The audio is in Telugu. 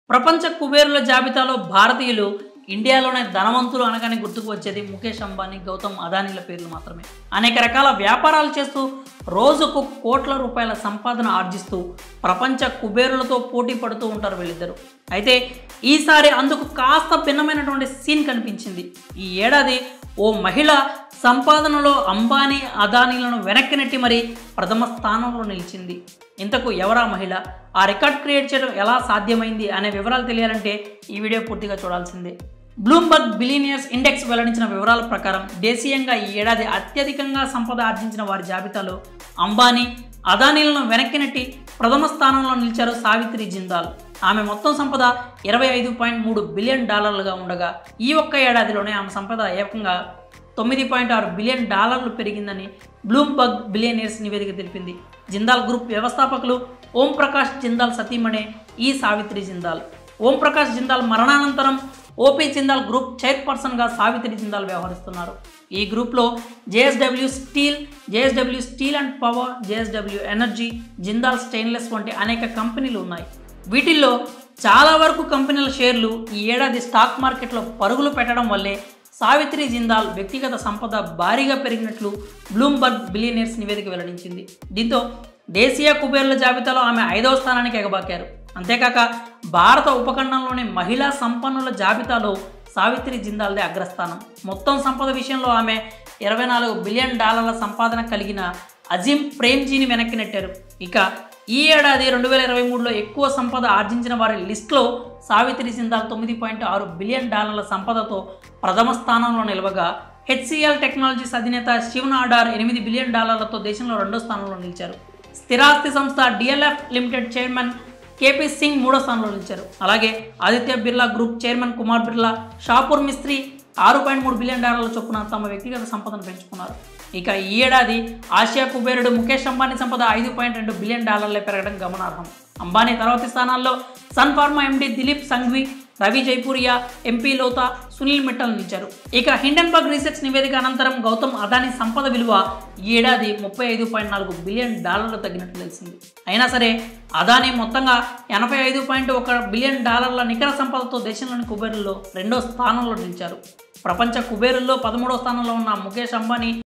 ప్రపంచ కుబేరుల జాబితాలో భారతీయులు ఇండియాలోనే ధనవంతులు అనగానే గుర్తుకు వచ్చేది ముఖేష్ అంబానీ గౌతమ్ అదానీల పేర్లు మాత్రమే అనేక రకాల వ్యాపారాలు చేస్తూ రోజుకు కోట్ల రూపాయల సంపాదన ఆర్జిస్తూ ప్రపంచ కుబేరులతో పోటీ పడుతూ ఉంటారు వీళ్ళిద్దరు అయితే ఈసారి అందుకు కాస్త భిన్నమైనటువంటి సీన్ కనిపించింది ఈ ఏడాది ఓ మహిళ సంపాదనలో అంబానీ అదానీలను వెనక్కి నెట్టి మరి ప్రథమ స్థానంలో నిలిచింది ఇంతకు ఎవరా మహిళ ఆ రికార్డ్ క్రియేట్ చేయడం ఎలా సాధ్యమైంది అనే వివరాలు తెలియాలంటే ఈ వీడియో పూర్తిగా చూడాల్సిందే బ్లూంబర్గ్ బిలీనియర్స్ ఇండెక్స్ వెల్లడించిన వివరాల ప్రకారం దేశీయంగా ఈ ఏడాది అత్యధికంగా సంపద ఆర్జించిన వారి జాబితాలో అంబానీ అదానీలను వెనక్కి నెట్టి ప్రథమ స్థానంలో నిలిచారు సావిత్రి జిందాల్ ఆమె మొత్తం సంపద ఇరవై ఐదు పాయింట్ మూడు బిలియన్ డాలర్లుగా ఉండగా ఈ ఒక్క ఏడాదిలోనే ఆమె సంపద ఏకంగా తొమ్మిది పాయింట్ ఆరు బిలియన్ డాలర్లు పెరిగిందని బ్లూంబర్గ్ బిలియనీర్స్ నివేదిక తెలిపింది జిందాల్ గ్రూప్ వ్యవస్థాపకులు ఓం ప్రకాష్ జిందాల్ సతీమణే ఈ సావిత్రి జిందాల్ ఓం ప్రకాష్ జిందాల్ మరణానంతరం ఓపీ జిందాల్ గ్రూప్ చైర్పర్సన్గా సావిత్రి జిందాల్ వ్యవహరిస్తున్నారు ఈ గ్రూప్లో JSW steel JSW steel and power JSW energy Jindal stainless వంటి అనేక కంపెనీలు ఉన్నాయి వీటిల్లో చాలా వరకు కంపెనీల షేర్లు ఈ ఏడాది స్టాక్ మార్కెట్లో పరుగులు పెట్టడం వల్లే సావిత్రి జిందాల్ వ్యక్తిగత సంపద భారీగా పెరిగినట్లు బ్లూంబర్గ్ బిలియనీర్స్ నివేదిక వెల్లడించింది దీంతో దేశీయ కుబేర్ల జాబితాలో ఆమె ఐదవ స్థానానికి ఎగబాకారు అంతేకాక భారత ఉపఖండంలోని మహిళా సంపన్నుల జాబితాలో సావిత్రి జిందాల్దే అగ్రస్థానం మొత్తం సంపద విషయంలో ఆమె ఇరవై నాలుగు బిలియన్ డాలర్ల సంపాదన కలిగిన అజీం ప్రేమ్జీని వెనక్కి నెట్టారు ఇక ఈ ఏడాది రెండు వేల ఇరవై మూడులో ఎక్కువ సంపద ఆర్జించిన వారి లిస్టులో సావిత్రి సిందాల్ తొమ్మిది పాయింట్ ఆరు బిలియన్ డాలర్ల సంపదతో ప్రథమ స్థానంలో నిలవగా హెచ్సిఎల్ టెక్నాలజీస్ అధినేత శివన్ ఆడార్ ఎనిమిది బిలియన్ డాలర్లతో దేశంలో రెండో స్థానంలో నిలిచారు స్థిరాస్తి సంస్థ DLF limited chairman KP Singh మూడో స్థానంలో నిలిచారు అలాగే ఆదిత్య బిర్లా గ్రూప్ చైర్మన్ కుమార్ బిర్లా షాపూర్ మిస్త్రీ ఆరు పాయింట్ మూడు బిలియన్ డాలర్ల చొప్పున తమ వ్యక్తిగత సంపదను పెంచుకున్నారు ఇక ఈ ఏడాది ఆసియా కుబేరుడు ముఖేష్ అంబానీ సంపద ఐదు పాయింట్ రెండు బిలియన్ డాలర్లే పెరగడం గమనార్హం అంబానీ తర్వాతి స్థానాల్లో Sun Pharma MD Dilip Shanghvi Ravi Jaipuria MP Lodha Sunil Mittal నిలిచారు ఇక హిండన్బర్గ్ రీసెర్చ్ నివేదిక అనంతరం గౌతమ్ అదానీ సంపద విలువ ఈ ఏడాది ముప్పై ఐదు పాయింట్ నాలుగు బిలియన్ డాలర్లు తగ్గినట్లు తెలిసింది అయినా సరే అదానీ మొత్తంగా ఎనభై ఐదు పాయింట్ ఒక బిలియన్ డాలర్ల నికర సంపదతో దేశంలోని కుబేరుల్లో రెండో స్థానంలో నిలిచారు ప్రపంచ కుబేరుల్లో పదమూడో స్థానంలో ఉన్న ముఖేష్ అంబానీ